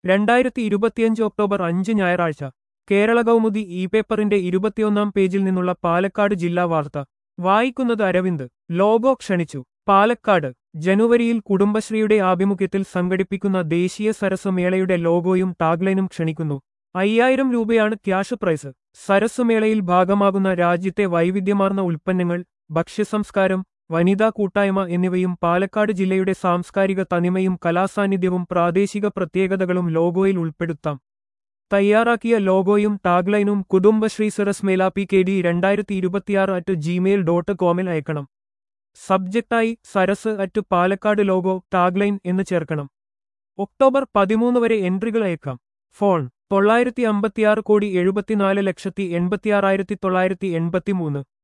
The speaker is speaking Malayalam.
രണ്ടായിരത്തി ഇരുപത്തിയഞ്ച് ഒക്ടോബർ അഞ്ച് ഞായറാഴ്ച കേരള കൗമുദി ഇ പേപ്പറിന്റെ ഇരുപത്തിയൊന്നാം പേജിൽ നിന്നുള്ള പാലക്കാട് ജില്ലാ വാർത്ത വായിക്കുന്നത് അരവിന്ദ് ലോഗോ ക്ഷണിച്ചു പാലക്കാട് ജനുവരിയിൽ കുടുംബശ്രീയുടെ ആഭിമുഖ്യത്തിൽ സംഘടിപ്പിക്കുന്ന ദേശീയ സരസ് മേളയുടെ ലോഗോയും ടാഗ്ലൈനും ക്ഷണിക്കുന്നു അയ്യായിരം രൂപയാണ് ക്യാഷ് പ്രൈസ് സരസ് മേളയിൽ ഭാഗമാകുന്ന രാജ്യത്തെ വൈവിധ്യമാർന്ന ഉൽപ്പന്നങ്ങൾ ഭക്ഷ്യസംസ്കാരം വനിതാ കൂട്ടായ്മ എന്നിവയും പാലക്കാട് ജില്ലയുടെ സാംസ്കാരിക തനിമയും കലാസാന്നിധ്യവും പ്രാദേശിക പ്രത്യേകതകളും ലോഗോയിൽ ഉൾപ്പെടുത്താം തയ്യാറാക്കിയ ലോഗോയും ടാഗ്ലൈനും കുടുംബശ്രീ സരസ് മേള പി കെ ഡി രണ്ടായിരത്തി ഇരുപത്തിയാറ് അറ്റ് ജിമെയിൽ ഡോട്ട് കോമിൽ അയക്കണം സബ്ജക്റ്റായി Saras at Palakkad logo tagline എന്ന് ചേർക്കണം ഒക്ടോബർ പതിമൂന്ന് വരെ എൻട്രികൾ അയക്കാം ഫോൺ തൊള്ളായിരത്തി അമ്പത്തിയാറ് കോടി എഴുപത്തിനാല് ലക്ഷത്തി എൺപത്തിയാറായിരത്തി തൊള്ളായിരത്തി എൺപത്തിമൂന്ന്